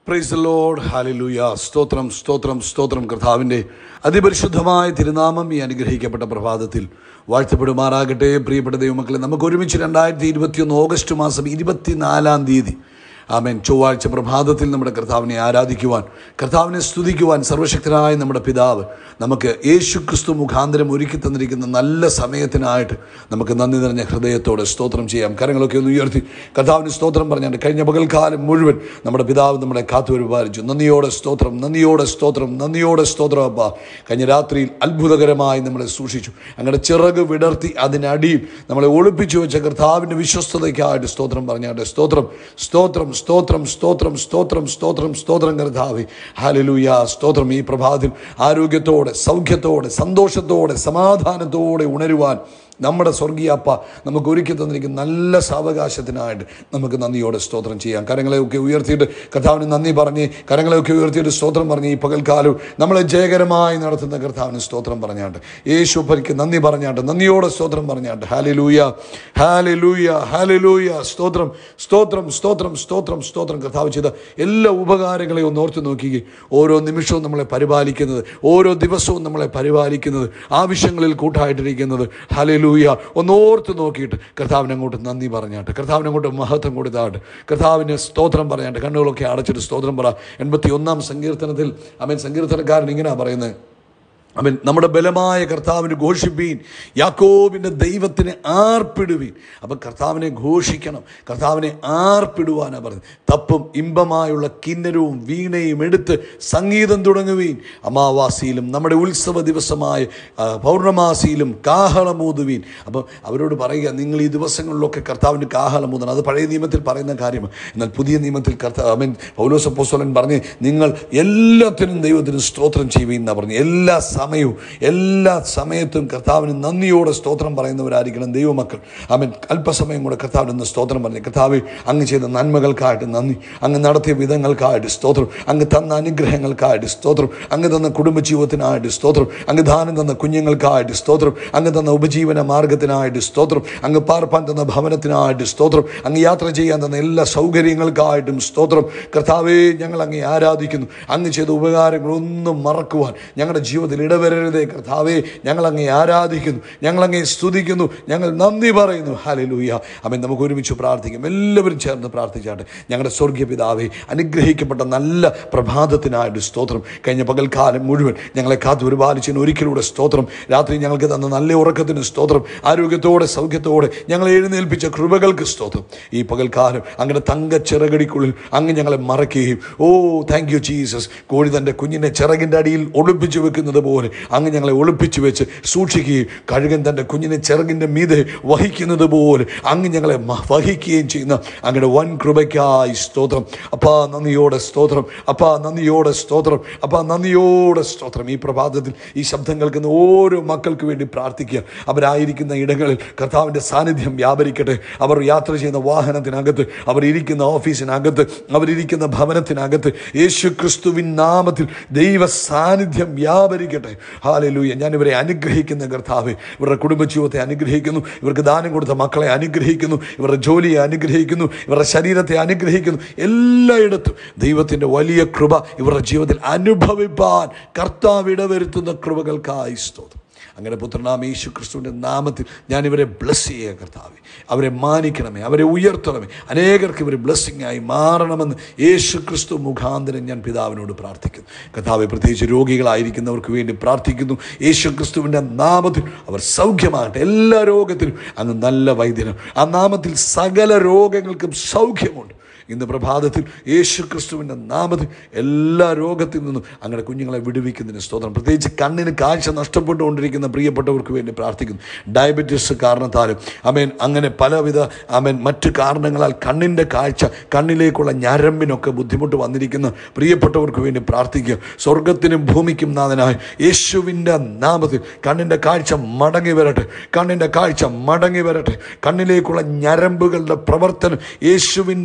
price load hallelujah സ്തോത്രം സ്തോത്രം സ്തോത്രം കർത്താവിൻ്റെ അതിപരിശുദ്ധമായ തിരുനാമം ഈ അനുഗ്രഹിക്കപ്പെട്ട പ്രഭാതത്തിൽ വാഴ്ത്തപ്പെടുമാറാകട്ടെ പ്രിയപ്പെട്ട ദൈവമക്കളെ നമുക്ക് ഒരുമിച്ച് രണ്ടായിരത്തി ഇരുപത്തിയൊന്ന് ഓഗസ്റ്റ് മാസം ഇരുപത്തിനാലാം തീയതി ആമേൻ ചൊവ്വാഴ്ച പ്രഭാതത്തിൽ നമ്മുടെ കർത്താവിനെ ആരാധിക്കുവാൻ കർത്താവിനെ സ്തുതിക്കുവാൻ സർവശക്തനായ നമ്മുടെ പിതാവ് നമുക്ക് യേശു ക്രിസ്തു മുഖാന്തരം ഒരുക്കി തന്നിരിക്കുന്ന നല്ല സമയത്തിനായിട്ട് നമുക്ക് നന്ദി നിറഞ്ഞ ഹൃദയത്തോടെ സ്തോത്രം ചെയ്യാം കരങ്ങളൊക്കെ ഒന്ന് ഉയർത്തി കർത്താവിന് സ്തോത്രം പറഞ്ഞാണ്ട് കഴിഞ്ഞ പകൽക്കാലം മുഴുവൻ നമ്മുടെ പിതാവ് നമ്മളെ കാത്തുപരിപാലിച്ചു നന്ദിയോടെ സ്തോത്രം നന്ദിയോടെ സ്തോത്രം നന്ദിയോടെ സ്തോത്രം അപ്പ കഴിഞ്ഞ രാത്രിയിൽ അത്ഭുതകരമായി നമ്മളെ സൂക്ഷിച്ചു അങ്ങനെ ചിറക് വിടർത്തി അതിനടിയിൽ നമ്മളെ ഒളിപ്പിച്ചു വെച്ച കർത്താവിൻ്റെ വിശ്വസ്തതയ്ക്കായിട്ട് സ്തോത്രം പറഞ്ഞാണ്ട് സ്തോത്രം സ്തോത്രം സ്തോത്രം സ്തോത്രം സ്തോത്രം സ്തോത്രം സ്തോത്രം കർത്താവെ ഹാലലൂയ സ്തോത്രം ഈ പ്രഭാതത്തിൽ ആരോഗ്യത്തോടെ സൗഖ്യത്തോടെ സന്തോഷത്തോടെ സമാധാനത്തോടെ ഉണരുവാൻ നമ്മുടെ സ്വർഗീയ അപ്പ നമുക്ക് ഒരുക്കി തന്നിരിക്കുന്ന നല്ല സാവകാശത്തിനായിട്ട് നമുക്ക് നന്ദിയോടെ സ്തോത്രം ചെയ്യാം കരങ്ങളെയൊക്കെ ഉയർത്തിയിട്ട് കർത്താവിന് നന്ദി പറഞ്ഞ് കരങ്ങളെയൊക്കെ ഉയർത്തിയിട്ട് സ്തോത്രം പറഞ്ഞ് ഈ പകൽക്കാലവും നമ്മളെ ജയകരമായി നടത്തുന്ന കർത്താവിന് സ്തോത്രം പറഞ്ഞാണ്ട് യേശു പരിക്ക് നന്ദി പറഞ്ഞാണ്ട് നന്ദിയോടെ സ്തോത്രം പറഞ്ഞാണ്ട് ഹാലിലൂയ ഹാലിലൂയ ഹാലിലൂയ സ്തോത്രം സ്തോത്രം സ്തോത്രം സ്തോത്രം സ്തോത്രം കർത്താവ് ചെയ്ത എല്ലാ ഉപകാരങ്ങളെയും ഒന്ന് ഓർത്ത് നോക്കുകയും ഓരോ നിമിഷവും നമ്മളെ പരിപാലിക്കുന്നത് ഓരോ ദിവസവും നമ്മളെ പരിപാലിക്കുന്നത് ആവശ്യങ്ങളിൽ കൂട്ടായിട്ടിരിക്കുന്നത് ഹലലൂയ ഒന്ന് ഓർത്ത് നോക്കിയിട്ട് കർത്താവിനെ അങ്ങോട്ട് നന്ദി പറഞ്ഞാട്ട് കർത്താവിനെ അങ്ങോട്ട് മഹത്വം കൊടുത്താട്ട് കർത്താവിന് സ്തോത്രം പറഞ്ഞാട്ട് കണ്ണുകളൊക്കെ അടച്ചിട്ട് സ്തോത്രം പറ എൺപത്തി ഒന്നാം സങ്കീർത്തനത്തിൽ അവൻ സങ്കീർത്തനക്കാരൻ ഇങ്ങനെയാണ് പറയുന്നത് അവൻ നമ്മുടെ ബലമായ കർത്താവിന് ഘോഷിപ്പീൻ യാക്കോബിൻ്റെ ദൈവത്തിന് ആർപ്പിടുവീൻ അപ്പം കർത്താവിനെ ഘോഷിക്കണം കർത്താവിനെ ആർപ്പിടുവാനാണ് പറഞ്ഞത് തപ്പും ഇമ്പമായുള്ള കിന്നരവും വീണയും എടുത്ത് സംഗീതം തുടങ്ങുവീൻ അമാവാസിയിലും നമ്മുടെ ഉത്സവ ദിവസമായ ആ, പൗർണമാസിയിലും കാഹളമൂതുവീൻ അപ്പം അവരോട് പറയുക നിങ്ങൾ ഈ ദിവസങ്ങളിലൊക്കെ കർത്താവിൻ്റെ കാഹളമൂതണം അത് പഴയ നിയമത്തിൽ പറയുന്ന കാര്യമാണ് എന്നാൽ പുതിയ നിയമത്തിൽ കർത്താവ് അവൻ പൗലോസപ്പോസ്വലൻ പറഞ്ഞ് നിങ്ങൾ എല്ലാത്തിനും ദൈവത്തിന് സ്തോത്രം ചെയ്യുവീൻ എന്നാണ് പറഞ്ഞു എല്ലാ സമയവും എല്ലാ സമയത്തും കർത്താവിന് നന്ദിയോടെ സ്തോത്രം പറയുന്നവരായിരിക്കണം ദൈവമക്കൾ അവൻ അല്പസമയം കൂടെ കർത്താവിന് ഒന്ന് സ്തോത്രം പറഞ്ഞു കർത്താവ് അങ്ങ് ചെയ്ത നന്മകൾക്കായിട്ട് നന്ദി അങ്ങ് നടത്തിയ വിധങ്ങൾക്കായിട്ട് സ്തോത്രം അങ്ങ് തന്ന അനുഗ്രഹങ്ങൾക്കായിട്ട് സ്തോത്രം അങ്ങ് തന്ന കുടുംബജീവിതത്തിനായിട്ട് സ്തോത്രം അങ്ങ് ദാനം തന്ന കുഞ്ഞുങ്ങൾക്കായിട്ട് സ്തോത്രം അങ്ങ് തന്ന ഉപജീവന മാർഗത്തിനായിട്ട് സ്തോത്രം അങ്ങ് പാർപ്പാൻ തന്ന ഭവനത്തിനായിട്ട് സ്തോത്രം അങ്ങ് യാത്ര ചെയ്യാൻ തന്ന എല്ലാ സൗകര്യങ്ങൾക്കായിട്ടും സ്തോത്രം കർത്താവേ ഞങ്ങൾ അങ്ങേ ആരാധിക്കുന്നു അങ്ങ് ചെയ്ത ഉപകാരങ്ങളൊന്നും മറക്കുവാൻ ഞങ്ങളുടെ ജീവിതത്തിൽ ഇടവരരുതേ കർത്താവേ ഞങ്ങൾ അങ്ങേ ആരാധിക്കുന്നു ഞങ്ങൾ അങ്ങേ സ്തുതിക്കുന്നു ഞങ്ങൾ നന്ദി പറയുന്നു ഹാലലൂയ അവൻ നമുക്ക് ഒരുമിച്ച് പ്രാർത്ഥിക്കും എല്ലാവരും ചേർന്ന് പ്രാർത്ഥിച്ചാട്ടെ ഞങ്ങളുടെ സ്വർഗീയ പിതാവേ അനുഗ്രഹിക്കപ്പെട്ട നല്ല പ്രഭാതത്തിനായിട്ട് സ്തോത്രം കഴിഞ്ഞ പകൽക്കാലം മുഴുവൻ ഞങ്ങളെ കാത്തു പരിപാലിച്ചതിന് ഒരിക്കലൂടെ സ്തോത്രം രാത്രി ഞങ്ങൾക്ക് തന്ന നല്ല ഉറക്കത്തിന് സ്തോത്രം ആരോഗ്യത്തോടെ സൗഖ്യത്തോടെ ഞങ്ങളെ എഴുന്നേൽപ്പിച്ച കൃപകൾക്ക് സ്തോത്രം ഈ പകൽക്കാലം അങ്ങനെ തങ്ക ചിറകടിക്കുള്ളിൽ അങ്ങ് ഞങ്ങളെ മറക്കുകയും ഓ താങ്ക് യു ജീസസ് കോഴി തൻ്റെ കുഞ്ഞിനെ ചിറകിൻ്റെ അടിയിൽ ഒളിപ്പിച്ചു വെക്കുന്നത് പോലെ അങ്ങ് ഞങ്ങളെ ഒളിപ്പിച്ചു വെച്ച് സൂക്ഷിക്കുകയും കഴുകൻ തൻ്റെ കുഞ്ഞിനെ ചിറകിൻ്റെ മീതെ വഹിക്കുന്നത് പോലെ അങ്ങ് ഞങ്ങളെ മ- വഹിക്കുകയും ചെയ്യുന്ന അങ്ങയുടെ വൻ കൃപയ്ക്കായി സ്തോത്രം അപ്പാ നന്ദിയോടെ സ്തോത്രം അപ്പാ നന്ദിയോടെ സ്തോത്രം അപ്പാ നന്ദിയോടെ സ്തോത്രം ഈ പ്രഭാതത്തിൽ ഈ ശബ്ദം കേൾക്കുന്ന ഓരോ മക്കൾക്ക് വേണ്ടി പ്രാർത്ഥിക്കുക അവരായിരിക്കുന്ന ഇടങ്ങളിൽ കർത്താവിൻ്റെ സാന്നിധ്യം വ്യാപരിക്കട്ടെ അവർ യാത്ര ചെയ്യുന്ന വാഹനത്തിനകത്ത് അവർ ഇരിക്കുന്ന ഓഫീസിനകത്ത് അവരിയ്ക്കുന്ന ഭവനത്തിനകത്ത് യേശു ക്രിസ്തുവിൻ നാമത്തിൽ ദൈവ സാന്നിധ്യം വ്യാപരിക്കട്ടെ ഹാലലൂയ ഞാൻ ഇവരെ അനുഗ്രഹിക്കുന്ന കർത്താവ് ഇവരുടെ കുടുംബജീവിതത്തെ അനുഗ്രഹിക്കുന്നു ഇവർക്ക് ദാനം കൊടുത്ത മക്കളെ അനുഗ്രഹിക്കുന്നു ഇവരുടെ ജോലിയെ അനുഗ്രഹിക്കുന്നു ഇവരുടെ ശരീരത്തെ അനുഗ്രഹിക്കുന്നു എല്ലായിടത്തും ദൈവത്തിൻ്റെ വലിയ കൃപ ഇവരുടെ ജീവിതത്തിൽ അനുഭവിപ്പാൻ കർത്താവ് ഇടവരുത്തുന്ന കൃപകൾക്കായി സ്തോത്രം അങ്ങനെ പുത്രനാം യേശു ക്രിസ്തുവിൻ്റെ നാമത്തിൽ ഞാൻ ഇവരെ ബ്ലസ് ചെയ്യുക കർത്താവെ അവരെ മാനിക്കണമേ അവരെ ഉയർത്തണമേ അനേകർക്ക് ഇവർ ബ്ലെസ്സിങ് ആയി മാറണമെന്ന് യേശു ക്രിസ്തു മുഖാന്തരം ഞാൻ പിതാവിനോട് പ്രാർത്ഥിക്കുന്നു കർത്താവെ പ്രത്യേകിച്ച് രോഗികളായിരിക്കുന്നവർക്ക് വേണ്ടി പ്രാർത്ഥിക്കുന്നു യേശു ക്രിസ്തുവിൻ്റെ നാമത്തിൽ അവർ സൗഖ്യമാകട്ടെ എല്ലാ രോഗത്തിനും അങ്ങ് നല്ല വൈദ്യനും ആ നാമത്തിൽ സകല രോഗങ്ങൾക്കും സൗഖ്യമുണ്ട് ഇന്ന് പ്രഭാതത്തിൽ യേശു ക്രിസ്തുവിൻ്റെ നാമത്തിൽ എല്ലാ രോഗത്തിൽ നിന്നും അങ്ങനെ കുഞ്ഞുങ്ങളെ വിടുവിക്കുന്നതിന് സ്തോത്രം പ്രത്യേകിച്ച് കണ്ണിന് കാഴ്ച നഷ്ടപ്പെട്ടുകൊണ്ടിരിക്കുന്ന പ്രിയപ്പെട്ടവർക്ക് വേണ്ടി പ്രാർത്ഥിക്കുന്നു ഡയബറ്റീസ് കാരണത്താലും അമേൻ അങ്ങനെ പലവിധ അമേൻ മറ്റു കാരണങ്ങളാൽ കണ്ണിൻ്റെ കാഴ്ച കണ്ണിലേക്കുള്ള ഞരമ്പിനൊക്കെ ബുദ്ധിമുട്ട് വന്നിരിക്കുന്ന പ്രിയപ്പെട്ടവർക്ക് വേണ്ടി പ്രാർത്ഥിക്കുക സ്വർഗത്തിനും ഭൂമിക്കും നാഥനായ യേശുവിൻ്റെ നാമത്തിൽ കണ്ണിൻ്റെ കാഴ്ച മടങ്ങി വരട്ടെ കണ്ണിൻ്റെ കാഴ്ച മടങ്ങി വരട്ടെ കണ്ണിലേക്കുള്ള ഞരമ്പുകളുടെ പ്രവർത്തനം യേശുവിൻ്റെ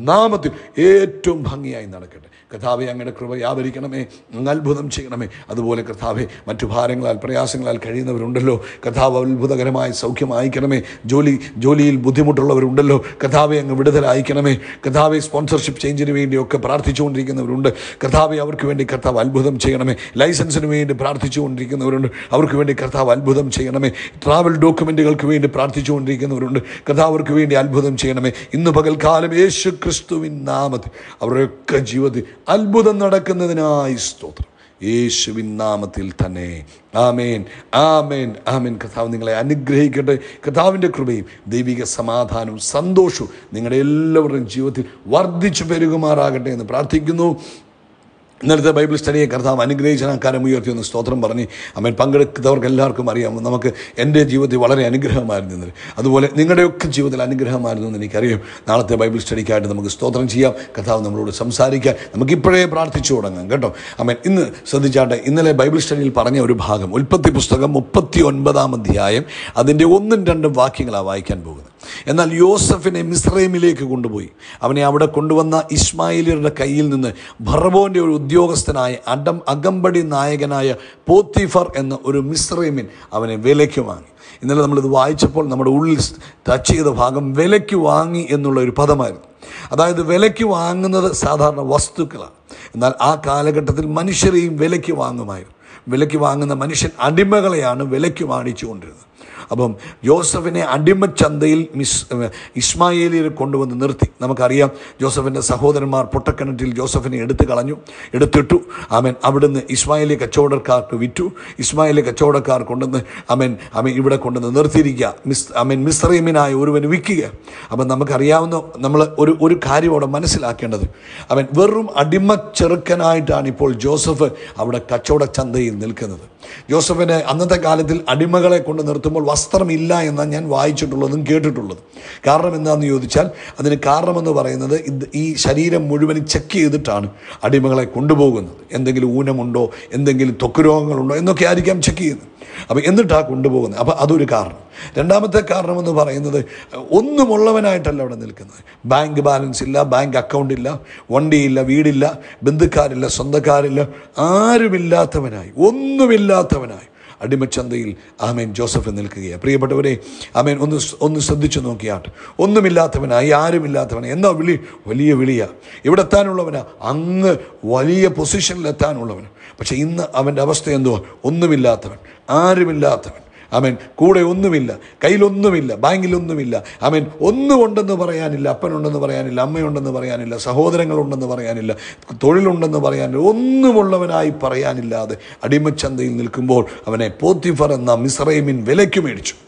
നാമത്തിൽ ഏറ്റവും ഭംഗിയായി നടക്കട്ടെ കഥാവെ അങ്ങയുടെ കൃപ വ്യാപരിക്കണമേ അങ്ങ് അത്ഭുതം ചെയ്യണമേ അതുപോലെ കർത്താവെ മറ്റു ഭാരങ്ങളാൽ പ്രയാസങ്ങളാൽ കഴിയുന്നവരുണ്ടല്ലോ കർത്താവ് അത്ഭുതകരമായി സൗഖ്യം അയക്കണമേ ജോലി ജോലിയിൽ ബുദ്ധിമുട്ടുള്ളവരുണ്ടല്ലോ കർത്താവെ അങ്ങ് വിടുതൽ അയക്കണമേ കർത്താവെ സ്പോൺസർഷിപ്പ് ചേഞ്ചിന് വേണ്ടിയൊക്കെ പ്രാർത്ഥിച്ചുകൊണ്ടിരിക്കുന്നവരുണ്ട് കർത്താവെ അവർക്ക് വേണ്ടി കർത്താവ് അത്ഭുതം ചെയ്യണമേ ലൈസൻസിന് വേണ്ടി പ്രാർത്ഥിച്ചുകൊണ്ടിരിക്കുന്നവരുണ്ട് അവർക്ക് വേണ്ടി കർത്താവ് അത്ഭുതം ചെയ്യണമേ ട്രാവൽ ഡോക്യുമെൻറ്റുകൾക്ക് വേണ്ടി പ്രാർത്ഥിച്ചുകൊണ്ടിരിക്കുന്നവരുണ്ട് കർത്താവ് അവർക്ക് വേണ്ടി അത്ഭുതം ചെയ്യണമേ ഇന്ന് പകൽക്കാലം യേശു ക്രിസ്തുവിൻ നാമത്തിൽ അവരുടെയൊക്കെ ജീവിതത്തിൽ അത്ഭുതം നടക്കുന്നതിനായി സ്തോത്രം യേശുവിൻ നാമത്തിൽ തന്നെ ആമേൻ ആമേൻ ആമേൻ കർത്താവ് നിങ്ങളെ അനുഗ്രഹിക്കട്ടെ കർത്താവിൻ്റെ കൃപയും ദൈവിക സമാധാനവും സന്തോഷവും നിങ്ങളുടെ എല്ലാവരുടെയും ജീവിതത്തിൽ വർദ്ധിച്ചു പെരുകുമാറാകട്ടെ എന്ന് പ്രാർത്ഥിക്കുന്നു ഇന്നലത്തെ ബൈബിൾ സ്റ്റഡിയെ കർത്താവ് അനുഗ്രഹിച്ച കാരം ഉയർത്തി ഒന്ന് സ്തോത്രം പറഞ്ഞ് അമ്മൻ പങ്കെടുത്തവർക്ക് എല്ലാവർക്കും അറിയാം നമുക്ക് എൻ്റെ ജീവിതത്തിൽ വളരെ അനുഗ്രഹമായിരുന്നു ഇന്നലെ അതുപോലെ നിങ്ങളുടെയൊക്കെ ജീവിതത്തിൽ അനുഗ്രഹമായിരുന്നു എന്ന് എനിക്കറിയാം നാളത്തെ ബൈബിൾ സ്റ്റഡിക്കായിട്ട് നമുക്ക് സ്തോത്രം ചെയ്യാം കർത്താവ് നമ്മളോട് സംസാരിക്കാൻ നമുക്കിപ്പോഴേ പ്രാർത്ഥിച്ചു തുടങ്ങാം കേട്ടോ അമ്മൻ ഇന്ന് ശ്രദ്ധിച്ചാട്ടെ ഇന്നലെ ബൈബിൾ സ്റ്റഡിയിൽ പറഞ്ഞ ഒരു ഭാഗം ഉൽപ്പത്തി പുസ്തകം മുപ്പത്തി ഒൻപതാം അധ്യായം അതിൻ്റെ ഒന്നും രണ്ടും വാക്യങ്ങളാണ് വായിക്കാൻ പോകുന്നത് എന്നാൽ യോസഫിനെ മിസ്രൈമിലേക്ക് കൊണ്ടുപോയി അവനെ അവിടെ കൊണ്ടുവന്ന ഇസ്മായിലിയരുടെ കയ്യിൽ നിന്ന് ഭർബോൻ്റെ ഒരു ഉദ്യോഗസ്ഥനായ അടം അകമ്പടി നായകനായ പോത്തിഫർ എന്ന ഒരു മിസ്രൈമിൻ അവനെ വിലയ്ക്ക് വാങ്ങി ഇന്നലെ നമ്മളിത് വായിച്ചപ്പോൾ നമ്മുടെ ഉള്ളിൽ ടച്ച് ചെയ്ത ഭാഗം വിലയ്ക്ക് വാങ്ങി എന്നുള്ള ഒരു പദമായിരുന്നു അതായത് വിലയ്ക്ക് വാങ്ങുന്നത് സാധാരണ വസ്തുക്കളാണ് എന്നാൽ ആ കാലഘട്ടത്തിൽ മനുഷ്യരെയും വിലയ്ക്ക് വാങ്ങുമായിരുന്നു വിലയ്ക്ക് വാങ്ങുന്ന മനുഷ്യൻ അടിമകളെയാണ് വിലയ്ക്ക് വാണിച്ചുകൊണ്ടിരുന്നത് അപ്പം ജോസഫിനെ അടിമച്ചന്തയിൽ മിസ് ഇസ്മായേലിയെ കൊണ്ടുവന്ന് നിർത്തി നമുക്കറിയാം ജോസഫിൻ്റെ സഹോദരന്മാർ പൊട്ടക്കിണറ്റിൽ ജോസഫിനെ എടുത്തു കളഞ്ഞു എടുത്തിട്ടു അവൻ അവിടുന്ന് ഇസ്മായേലി കച്ചവടക്കാർക്ക് വിറ്റു ഇസ്മായേലി കച്ചവടക്കാർ കൊണ്ടുവന്ന് അവൻ അവൻ ഇവിടെ കൊണ്ടുവന്ന് നിർത്തിയിരിക്കുക മിസ് അവൻ മിസ്രൈമിനായ ഒരുവന് വിൽക്കുക അപ്പം നമുക്കറിയാവുന്ന നമ്മൾ ഒരു ഒരു കാര്യം അവിടെ മനസ്സിലാക്കേണ്ടത് അവൻ വെറും അടിമ ചെറുക്കനായിട്ടാണ് ഇപ്പോൾ ജോസഫ് അവിടെ കച്ചവട ചന്തയിൽ നിൽക്കുന്നത് ജോസഫിന് അന്നത്തെ കാലത്തിൽ അടിമകളെ കൊണ്ട് നിർത്തുമ്പോൾ വസ്ത്രമില്ല എന്നാണ് ഞാൻ വായിച്ചിട്ടുള്ളതും കേട്ടിട്ടുള്ളതും കാരണം എന്താണെന്ന് ചോദിച്ചാൽ അതിന് കാരണമെന്ന് പറയുന്നത് ഇത് ഈ ശരീരം മുഴുവൻ ചെക്ക് ചെയ്തിട്ടാണ് അടിമകളെ കൊണ്ടുപോകുന്നത് എന്തെങ്കിലും ഊനമുണ്ടോ എന്തെങ്കിലും ത്വക്ക് രോഗങ്ങളുണ്ടോ എന്നൊക്കെ ആയിരിക്കാം ചെക്ക് ചെയ്യുന്നത് അപ്പം എന്നിട്ടാണ് കൊണ്ടുപോകുന്നത് അപ്പം അതൊരു കാരണം രണ്ടാമത്തെ കാരണമെന്ന് പറയുന്നത് ഒന്നുമുള്ളവനായിട്ടല്ല അവിടെ നിൽക്കുന്നത് ബാങ്ക് ബാലൻസ് ഇല്ല ബാങ്ക് അക്കൗണ്ട് ഇല്ല വണ്ടിയില്ല വീടില്ല ബന്ധുക്കാരില്ല സ്വന്തക്കാരില്ല ആരുമില്ലാത്തവനായി ഒന്നുമില്ലാത്തവനായി അടിമച്ചന്തയിൽ ആമേൻ ജോസഫ് നിൽക്കുകയാണ് പ്രിയപ്പെട്ടവരെ ആമേൻ ഒന്ന് സ്- ഒന്ന് ശ്രദ്ധിച്ചു നോക്കിയാട്ട് ഒന്നുമില്ലാത്തവനായി ആരുമില്ലാത്തവനായി എന്താ വിളി വലിയ വിളിയാ ഇവിടെ എത്താനുള്ളവനാ അങ്ങ് വലിയ പൊസിഷനിലെത്താനുള്ളവൻ പക്ഷെ ഇന്ന് അവൻ്റെ അവസ്ഥ എന്തുവാ ഒന്നുമില്ലാത്തവൻ ആരുമില്ലാത്തവൻ അവൻ കൂടെ ഒന്നുമില്ല കയ്യിലൊന്നുമില്ല ബാങ്കിലൊന്നുമില്ല അവൻ ഒന്നുമുണ്ടെന്ന് പറയാനില്ല അപ്പനുണ്ടെന്ന് പറയാനില്ല അമ്മയുണ്ടെന്ന് പറയാനില്ല സഹോദരങ്ങളുണ്ടെന്ന് പറയാനില്ല തൊഴിലുണ്ടെന്ന് പറയാനില്ല ഒന്നുമുള്ളവനായി പറയാനില്ലാതെ അടിമച്ചന്തയിൽ നിൽക്കുമ്പോൾ അവനെ പോത്തിഫർ എന്ന മിസ്രൈമിൻ വിലയ്ക്ക് മേടിച്ചു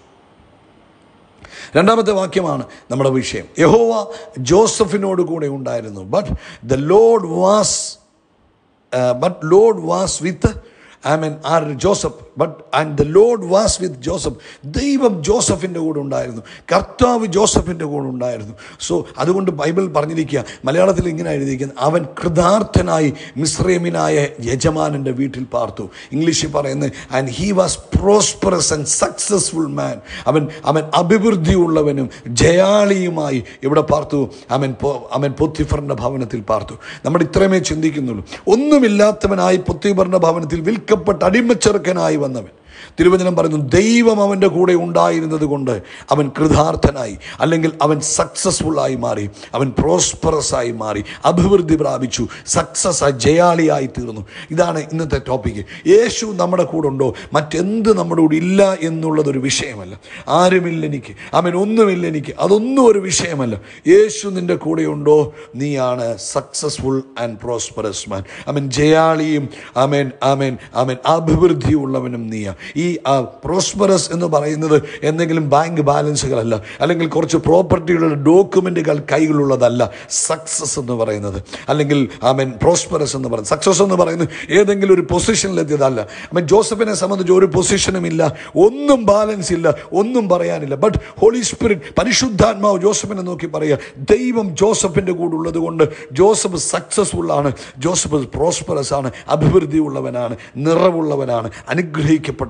രണ്ടാമത്തെ വാക്യമാണ് നമ്മുടെ വിഷയം യഹോവ ജോസഫിനോട് കൂടെ ഉണ്ടായിരുന്നു but the lord was but lord was with I mean are Joseph but and the lord was with Joseph ദൈവം ജോസഫിൻ്റെ കൂടെ ഉണ്ടായിരുന്നു കർത്താവ് ജോസഫിൻ്റെ കൂടെ ഉണ്ടായിരുന്നു സോ അതുകൊണ്ട് ബൈബിൾ പറഞ്ഞിരിക്കുക മലയാളത്തിൽ ഇങ്ങനെ എഴുതിയിരിക്കുന്നത് അവൻ കൃതാർത്ഥനായി മിശ്രമിനായ യജമാനൻ്റെ വീട്ടിൽ പാർത്തു ഇംഗ്ലീഷിൽ പറയുന്നത് and he was prosperous and successful man അവൻ അവൻ അഭിവൃദ്ധിയുള്ളവനും ജയാളിയുമായി ഇവിടെ പാർത്തു അവൻ പോ- അവൻ പൊത്തിഫറിൻ്റെ ഭവനത്തിൽ പാർത്തു നമ്മൾ ഇത്രമേ ചിന്തിക്കുന്നുള്ളൂ ഒന്നുമില്ലാത്തവനായി പൊത്തിഫറിൻ്റെ ഭവനത്തിൽ വിൽക്കപ്പെട്ട അടിമച്ചെറുക്കനായി വന്നവൻ തിരുവചനം പറയുന്നു ദൈവം അവൻ്റെ കൂടെ ഉണ്ടായിരുന്നത് കൊണ്ട് അവൻ കൃതാർത്ഥനായി അല്ലെങ്കിൽ അവൻ സക്സസ്ഫുൾ ആയി മാറി അവൻ പ്രോസ്പറസ് ആയി മാറി അഭിവൃദ്ധി പ്രാപിച്ചു സക്സസ് ആയി ജയാളിയായി തീർന്നു ഇതാണ് ഇന്നത്തെ ടോപ്പിക്ക് യേശു നമ്മുടെ കൂടെ ഉണ്ടോ മറ്റെന്ത് നമ്മുടെ കൂടെ ഇല്ല എന്നുള്ളതൊരു വിഷയമല്ല ആരുമില്ല എനിക്ക് അവൻ ഒന്നുമില്ല എനിക്ക് അതൊന്നും ഒരു വിഷയമല്ല യേശു നിൻ്റെ കൂടെയുണ്ടോ നീയാണ് സക്സസ്ഫുൾ ആൻഡ് പ്രോസ്പറസ് മാൻ അവൻ ജയാളിയും അമേൻ അമേൻ അമേൻ അഭിവൃദ്ധിയുള്ളവനും നീയാ ഈ പ്രോസ്പറസ് എന്ന് പറയുന്നത് എന്തെങ്കിലും ബാങ്ക് ബാലൻസുകളല്ല അല്ലെങ്കിൽ കുറച്ച് പ്രോപ്പർട്ടികളുടെ ഡോക്യുമെൻറ്റുകൾ കൈകളുള്ളതല്ല സക്സസ് എന്ന് പറയുന്നത് അല്ലെങ്കിൽ ആമൻ പ്രോസ്പറസ് എന്ന് പറയുന്നത് സക്സസ് എന്ന് പറയുന്നത് ഏതെങ്കിലും ഒരു പൊസിഷനിലെത്തിയതല്ല അമ്മൻ ജോസഫിനെ സംബന്ധിച്ച് ഒരു പൊസിഷനും ഇല്ല ഒന്നും ബാലൻസ് ഇല്ല ഒന്നും പറയാനില്ല ബട്ട് ഹോളി സ്പിരിറ്റ് പരിശുദ്ധാത്മാവ് ജോസഫിനെ നോക്കി പറയുക ദൈവം ജോസഫിൻ്റെ കൂടെ ഉള്ളത് കൊണ്ട് ജോസഫ് സക്സസ്ഫുൾ ആണ് ജോസഫ് പ്രോസ്പറസ് ആണ് അഭിവൃദ്ധി ഉള്ളവനാണ് നിറവുള്ളവനാണ് അനുഗ്രഹിക്കപ്പെട്ടവനാണ്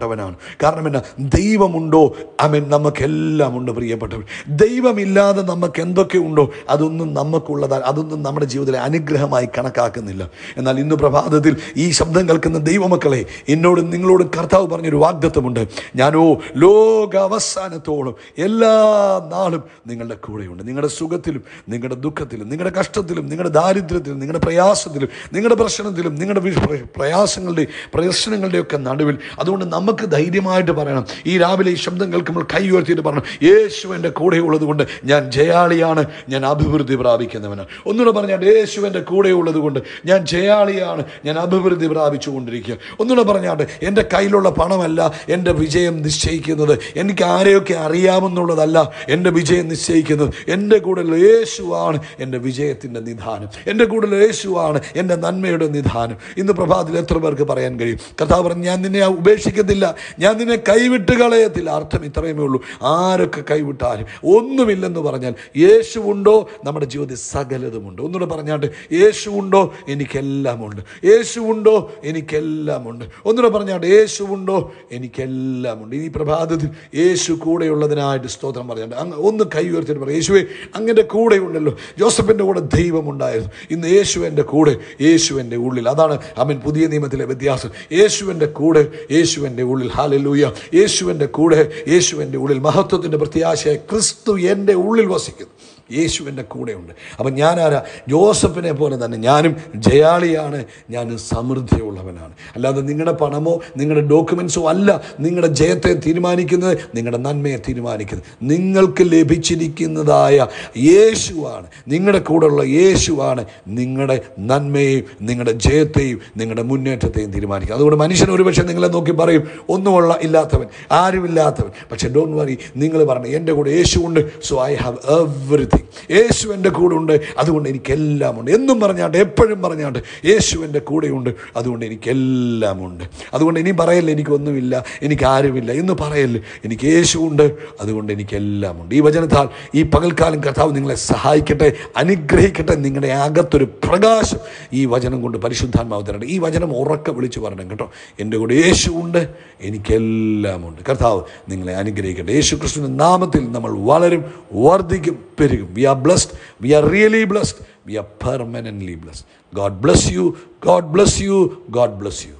പ്രിയപ്പെട്ടവനാണ് കാരണം എന്നാ ദൈവമുണ്ടോ അമൻ നമുക്കെല്ലാം ഉണ്ട് പ്രിയപ്പെട്ടവൻ ദൈവമില്ലാതെ നമുക്ക് എന്തൊക്കെ ഉണ്ടോ അതൊന്നും നമുക്കുള്ളതാ അതൊന്നും നമ്മുടെ ജീവിതത്തിലെ അനുഗ്രഹമായി കണക്കാക്കുന്നില്ല എന്നാൽ ഇന്ന് പ്രഭാതത്തിൽ ഈ ശബ്ദം കേൾക്കുന്ന ദൈവമക്കളെ എന്നോടും നിങ്ങളോടും കർത്താവ് പറഞ്ഞൊരു വാഗ്ദത്വമുണ്ട് ഞാനോ ലോക അവസാനത്തോളം എല്ലാ നാളും നിങ്ങളുടെ കൂടെയുണ്ട് നിങ്ങളുടെ സുഖത്തിലും നിങ്ങളുടെ ദുഃഖത്തിലും നിങ്ങളുടെ കഷ്ടത്തിലും നിങ്ങളുടെ ദാരിദ്ര്യത്തിലും നിങ്ങളുടെ പ്രയാസത്തിലും നിങ്ങളുടെ പ്രശ്നത്തിലും നിങ്ങളുടെ വി- പ്ര- പ്രയാസങ്ങളുടെ പ്രശ്നങ്ങളുടെയൊക്കെ നടുവിൽ അതുകൊണ്ട് നമുക്ക് ധൈര്യമായിട്ട് പറയണം ഈ രാവിലെ ഈ ശബ്ദം കേൾക്കുമ്പോൾ കൈ ഉയർത്തിയിട്ട് പറയണം യേശു എൻ്റെ കൂടെ ഉള്ളത് കൊണ്ട് ഞാൻ ജയാളിയാണ് ഞാൻ അഭിവൃദ്ധി പ്രാപിക്കുന്നവനാണ് ഒന്നുകൂടെ പറഞ്ഞാൽ യേശു എൻ്റെ കൂടെ ഉള്ളത് കൊണ്ട് ഞാൻ ജയാളിയാണ് ഞാൻ അഭിവൃദ്ധി പ്രാപിച്ചു കൊണ്ടിരിക്കുക ഒന്നുകൂടെ പറഞ്ഞാട്ട് എൻ്റെ കയ്യിലുള്ള പണമല്ല എൻ്റെ വിജയം നിശ്ചയിക്കുന്നത് എനിക്ക് ആരെയൊക്കെ അറിയാമെന്നുള്ളതല്ല എൻ്റെ വിജയം നിശ്ചയിക്കുന്നത് എൻ്റെ കൂടെ യേശുവാണ് എൻ്റെ വിജയത്തിൻ്റെ നിധാനം എൻ്റെ കൂടെ യേശുവാണ് എൻ്റെ നന്മയുടെ നിധാനം ഇന്ന് പ്രഭാതത്തിൽ എത്ര പേർക്ക് പറയാൻ കഴിയും കർത്താവ് പറഞ്ഞു ഞാൻ നിന്നെ ഉപേക്ഷിക്കത്തില്ല ഞാൻ നിന്നെ കൈവിട്ട് കളയത്തില്ല അർത്ഥം ഇത്രയുമേ ഉള്ളൂ ആരൊക്കെ കൈവിട്ടാലും ഒന്നുമില്ലെന്ന് പറഞ്ഞാൽ യേശുവുണ്ടോ നമ്മുടെ ജീവിതത്തിൽ സകലതുമുണ്ട് ഒന്നുകൂടെ പറഞ്ഞാട്ട് യേശുവുണ്ടോ എനിക്കെല്ലാം ഉണ്ട് യേശുവുണ്ടോ എനിക്കെല്ലാം ഉണ്ട് ഒന്നുകൂടെ പറഞ്ഞാട്ട് യേശുവുണ്ടോ എനിക്കെല്ലാം ഉണ്ട് ഈ പ്രഭാതത്തിൽ യേശു കൂടെയുള്ളതിനായിട്ട് സ്തോത്രം പറഞ്ഞാണ്ട് അങ്ങ് ഒന്ന് കൈ ഉയർത്തിയിട്ട് പറയും യേശുവെ അങ്ങൻ്റെ കൂടെ ഉണ്ടല്ലോ ജോസഫിൻ്റെ കൂടെ ദൈവമുണ്ടായിരുന്നു ഇന്ന് യേശു എൻ്റെ കൂടെ യേശു എൻ്റെ ഉള്ളിൽ അതാണ് അവൻ പുതിയ നിയമത്തിലെ വ്യത്യാസം യേശുവിൻ്റെ കൂടെ യേശുവിൻ്റെ ഉള്ളിൽ ഹാലലൂയ യേശുവിൻ്റെ കൂടെ യേശുവിൻ്റെ ഉള്ളിൽ മഹത്വത്തിൻ്റെ പ്രത്യാശയായ ക്രിസ്തു എൻ്റെ ഉള്ളിൽ വസിക്കുന്നു യേശുവിൻ്റെ കൂടെയുണ്ട് അപ്പം ഞാനാരാ ജോസഫിനെ പോലെ തന്നെ ഞാനും ജയാളിയാണ് ഞാൻ സമൃദ്ധിയുള്ളവനാണ് അല്ലാതെ നിങ്ങളുടെ പണമോ നിങ്ങളുടെ ഡോക്യുമെൻസോ അല്ല നിങ്ങളുടെ ജയത്തെ തീരുമാനിക്കുന്നത് നിങ്ങളുടെ നന്മയെ തീരുമാനിക്കുന്നത് നിങ്ങൾക്ക് ലഭിച്ചിരിക്കുന്നതായ യേശുവാണ് നിങ്ങളുടെ കൂടെയുള്ള യേശുവാണ് നിങ്ങളുടെ നന്മയെയും നിങ്ങളുടെ ജയത്തെയും നിങ്ങളുടെ മുന്നേറ്റത്തെയും തീരുമാനിക്കുക അതുകൊണ്ട് മനുഷ്യൻ ഒരുപക്ഷെ നിങ്ങളെ നോക്കി പറയും ഒന്നുമുള്ള ഇല്ലാത്തവൻ ആരുമില്ലാത്തവൻ പക്ഷെ ഡോണ്ട് വറി നിങ്ങൾ പറഞ്ഞു എൻ്റെ കൂടെ യേശു ഉണ്ട് so I have everything Yeshu എൻ്റെ കൂടെ ഉണ്ട് അതുകൊണ്ട് എനിക്കെല്ലാം ഉണ്ട് എന്നും പറഞ്ഞാട്ട് എപ്പോഴും പറഞ്ഞാട്ട് യേശു എൻ്റെ കൂടെയുണ്ട് അതുകൊണ്ട് എനിക്കെല്ലാം ഉണ്ട് അതുകൊണ്ട് ഇനി പറയല്ലേ എനിക്കൊന്നുമില്ല എനിക്ക് ആരുമില്ല എന്ന് പറയല്ലേ എനിക്ക് യേശു ഉണ്ട് അതുകൊണ്ട് എനിക്കെല്ലാം ഉണ്ട് ഈ വചനത്താൽ ഈ പകൽക്കാലം കർത്താവ് നിങ്ങളെ സഹായിക്കട്ടെ അനുഗ്രഹിക്കട്ടെ നിങ്ങളുടെ അകത്തൊരു പ്രകാശം ഈ വചനം കൊണ്ട് പരിശുദ്ധാത്മാവ് തരട്ടെ ഈ വചനം ഉറക്കെ വിളിച്ചു പറയണം കേട്ടോ എൻ്റെ കൂടെ യേശു ഉണ്ട് എനിക്കെല്ലാം ഉണ്ട് കർത്താവ് നിങ്ങളെ അനുഗ്രഹിക്കട്ടെ യേശു ക്രിസ്തുവിൻ്റെ നാമത്തിൽ നമ്മൾ വളരും വർദ്ധിക്കും പെരുകും we are blessed we are really blessed we are permanently blessed God bless you God bless you God bless U